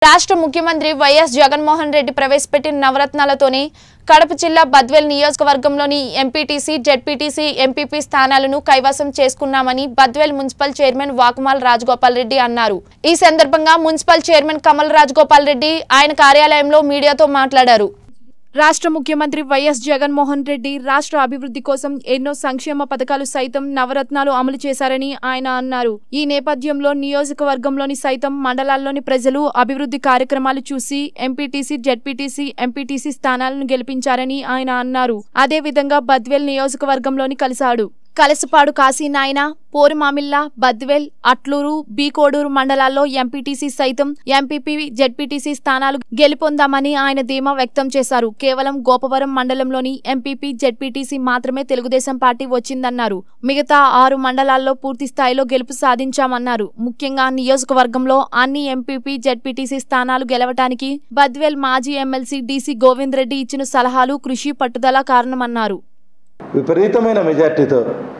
రాష్ట్ర ముఖ్యమంత్రి వైఎస్ జగన్మోహన్ రెడ్డి ప్రవేశపెట్టిన నవరత్నాలతోనే కడప జిల్లా బద్వేల్ నియోజకవర్గంలోని ఎంపీటీసీ జెడ్పీటీసీ ఎంపీపీ స్థానాలను కైవసం చేసుకున్నామని బద్వేల్ మున్సిపల్ చైర్మన్ వాకుమాల్ రాజగోపాల్ రెడ్డి అన్నారు ఈ సందర్భంగా మున్సిపల్ చైర్మన్ కమల్ రాజగోపాల్ రెడ్డి ఆయన కార్యాలయంలో మీడియాతో మాట్లాడారు రాష్ట్ర ముఖ్యమంత్రి వైఎస్ జగన్మోహన్ రెడ్డి రాష్ట్ర అభివృద్ధి కోసం ఎన్నో సంక్షేమ పథకాలు సైతం నవరత్నాలు అమలు చేశారని ఆయన అన్నారు ఈ నేపథ్యంలో నియోజకవర్గంలోని సైతం మండలాల్లోని ప్రజలు అభివృద్ధి కార్యక్రమాలు చూసి ఎంపీటీసీ జెడ్పీటీసీ ఎంపీటీసీ స్థానాలను గెలిపించారని ఆయన అన్నారు అదేవిధంగా బద్వేల్ నియోజకవర్గంలోని కలిశాడు కలసపాడు కాశీనాయన పోరుమామిల్ల బద్వేల్ అట్లూరు బీకోడూరు మండలాల్లో ఎంపీటీసీ సైతం ఎంపీపీ జెడ్పీటీసీ స్థానాలు గెలుపొందామని ఆయన ధీమా వ్యక్తం చేశారు కేవలం గోపవరం మండలంలోని ఎంపీపీ జెడ్పీటీసీ మాత్రమే తెలుగుదేశం పార్టీ వచ్చిందన్నారు మిగతా ఆరు మండలాల్లో పూర్తి స్థాయిలో గెలుపు సాధించామన్నారు ముఖ్యంగా నియోజకవర్గంలో అన్ని ఎంపీపీ జెడ్పీటీసీ స్థానాలు గెలవటానికి బద్వేల్ మాజీ ఎమ్మెల్సీ డీసీ గోవింద్ రెడ్డి ఇచ్చిన సలహాలు కృషి పట్టుదల కారణమన్నారు విపరీతమైన మెజార్టీతో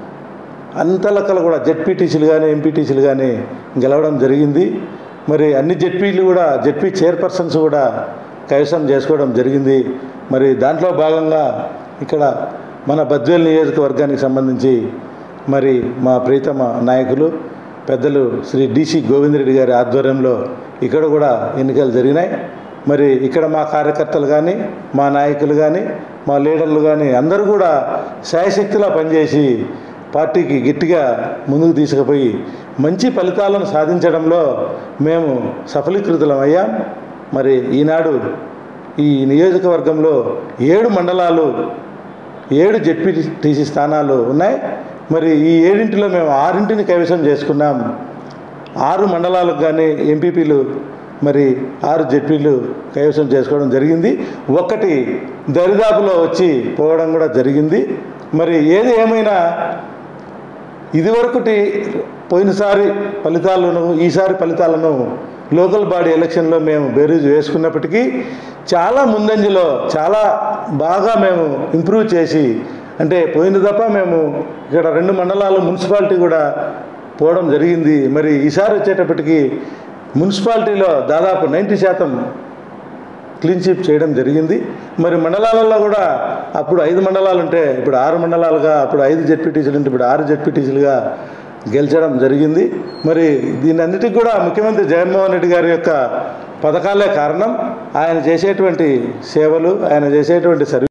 అంతలకలు కూడా జెడ్పీటీసీలు కానీ ఎంపీటీసీలు కానీ గెలవడం జరిగింది మరి అన్ని జెడ్పీలు కూడా జెడ్పీ చైర్పర్సన్స్ కూడా కైవసం చేసుకోవడం జరిగింది మరి దాంట్లో భాగంగా ఇక్కడ మన బద్వేల్ నియోజకవర్గానికి సంబంధించి మరి మా ప్రీతమ నాయకులు పెద్దలు శ్రీ డిసి గోవిందరెడ్డి గారి ఆధ్వర్యంలో ఇక్కడ కూడా ఎన్నికలు జరిగినాయి మరి ఇక్కడ మా కార్యకర్తలు కానీ మా నాయకులు కానీ మా లీడర్లు కానీ అందరూ కూడా శాయశక్తిలా పనిచేసి పార్టీకి గట్టిగా ముందుకు తీసుకుపోయి మంచి ఫలితాలను సాధించడంలో మేము సఫలీకృతులం అయ్యాం మరి ఈనాడు ఈ నియోజకవర్గంలో ఏడు మండలాలు ఏడు జెడ్పీటీసీ స్థానాలు ఉన్నాయి మరి ఈ ఏడింటిలో మేము ఆరింటిని కైవసం చేసుకున్నాం ఆరు మండలాలకు కానీ ఎంపీపీలు మరి ఆరు జెడ్పీలు కైవసం చేసుకోవడం జరిగింది ఒక్కటి దరిదాపులో వచ్చి పోవడం కూడా జరిగింది మరి ఏది ఏమైనా ఇదివరకటి పోయినసారి ఫలితాలను ఈసారి ఫలితాలను లోకల్ బాడీ ఎలక్షన్లో మేము బేరీజు వేసుకున్నప్పటికీ చాలా ముందంజలో చాలా బాగా మేము ఇంప్రూవ్ చేసి అంటే పోయిన తప్ప మేము ఇక్కడ రెండు మండలాలు మున్సిపాలిటీ కూడా పోవడం జరిగింది మరి ఈసారి వచ్చేటప్పటికి మున్సిపాలిటీలో దాదాపు నైంటీ శాతం క్లీన్ చీప్ చేయడం జరిగింది మరి మండలాలలో కూడా అప్పుడు ఐదు మండలాలు ఉంటే ఇప్పుడు ఆరు మండలాలుగా అప్పుడు ఐదు జెడ్పీటీసీలు ఉంటే ఇప్పుడు ఆరు జెడ్పీటీసీలుగా గెలిచడం జరిగింది మరి దీని అన్నిటికీ కూడా ముఖ్యమంత్రి జగన్మోహన్ రెడ్డి గారి యొక్క పథకాలే కారణం ఆయన చేసేటువంటి సేవలు ఆయన చేసేటువంటి సర్వీస్